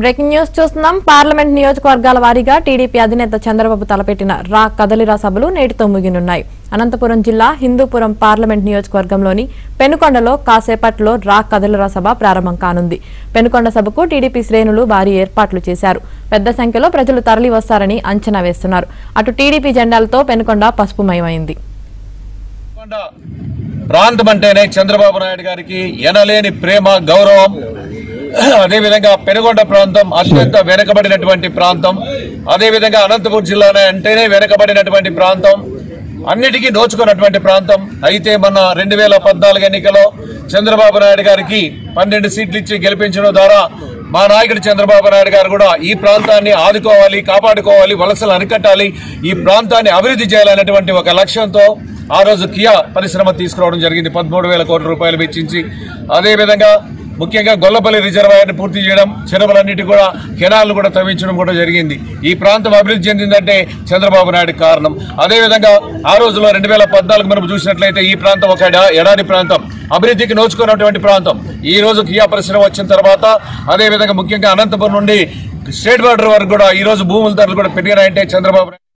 breaking news చూస్తున్నాం parliament నియోజకవర్గాల వారీగా టీడీపీ అధినేత చంద్రబాబు తలపెట్టిన రా కదలిరా సభలు నేటితో ముగినున్నాయి అనంతపురం జిల్లా హిందూపురం పార్లమెంట్ నియోజకవర్గంలోని పెనుకొండలో కాసేపట్లో రా కదలిరా సభ ప్రారంభం కానుంది పెనుకొండ సభకు టీడీపీ శ్రేణులు భారీ ఏర్పాట్లు చేశారు పెద్ద సంఖ్యలో ప్రజలు తరలి వస్తారని అంచనా వేస్తున్నారు అటు టీడీపీ జెండాలతో పెనుకొండ పసుపుమయమైంది కొండ ప్రాంతం అంటేనే చంద్రబాబు నాయుడు గారికి ఎనలేని ప్రేమ గౌరవం అదేవిధంగా పెనుగొండ ప్రాంతం అత్యంత వెనుకబడినటువంటి ప్రాంతం అదేవిధంగా అనంతపురం జిల్లానే అంటేనే వెనుకబడినటువంటి ప్రాంతం అన్నిటికీ నోచుకున్నటువంటి ప్రాంతం అయితే మన రెండు వేల పద్నాలుగు ఎన్నికలో చంద్రబాబు నాయుడు గారికి పన్నెండు సీట్లు ఇచ్చి గెలిపించడం ద్వారా మా నాయకుడు చంద్రబాబు నాయుడు గారు కూడా ఈ ప్రాంతాన్ని ఆదుకోవాలి కాపాడుకోవాలి వలసలు అరికట్టాలి ఈ ప్రాంతాన్ని అభివృద్ధి చేయాలనేటువంటి ఒక లక్ష్యంతో ఆ రోజు కియా పరిశ్రమ తీసుకురావడం జరిగింది పదమూడు వేల కోట్ల రూపాయలు వెచ్చించి అదేవిధంగా ముఖ్యంగా గొల్లపల్లి రిజర్వాయర్ని పూర్తి చేయడం చెరువులన్నిటి కూడా కెనాల్ను కూడా తవ్వించడం కూడా జరిగింది ఈ ప్రాంతం అభివృద్ధి చెందిందంటే చంద్రబాబు నాయుడు కారణం అదేవిధంగా ఆ రోజులో రెండు వేల పద్నాలుగు మనం చూసినట్లయితే ఈ ప్రాంతం ఒక ఎడా- ఎడారి ప్రాంతం అభివృద్ధికి నోచుకున్నటువంటి ప్రాంతం ఈ రోజు కియా పరిశ్రమ వచ్చిన తర్వాత అదేవిధంగా ముఖ్యంగా అనంతపురం నుండి స్టేట్ బార్డర్ వరకు కూడా ఈ రోజు భూముల ధరలు కూడా పెరిగినాయంటే చంద్రబాబు నాయుడు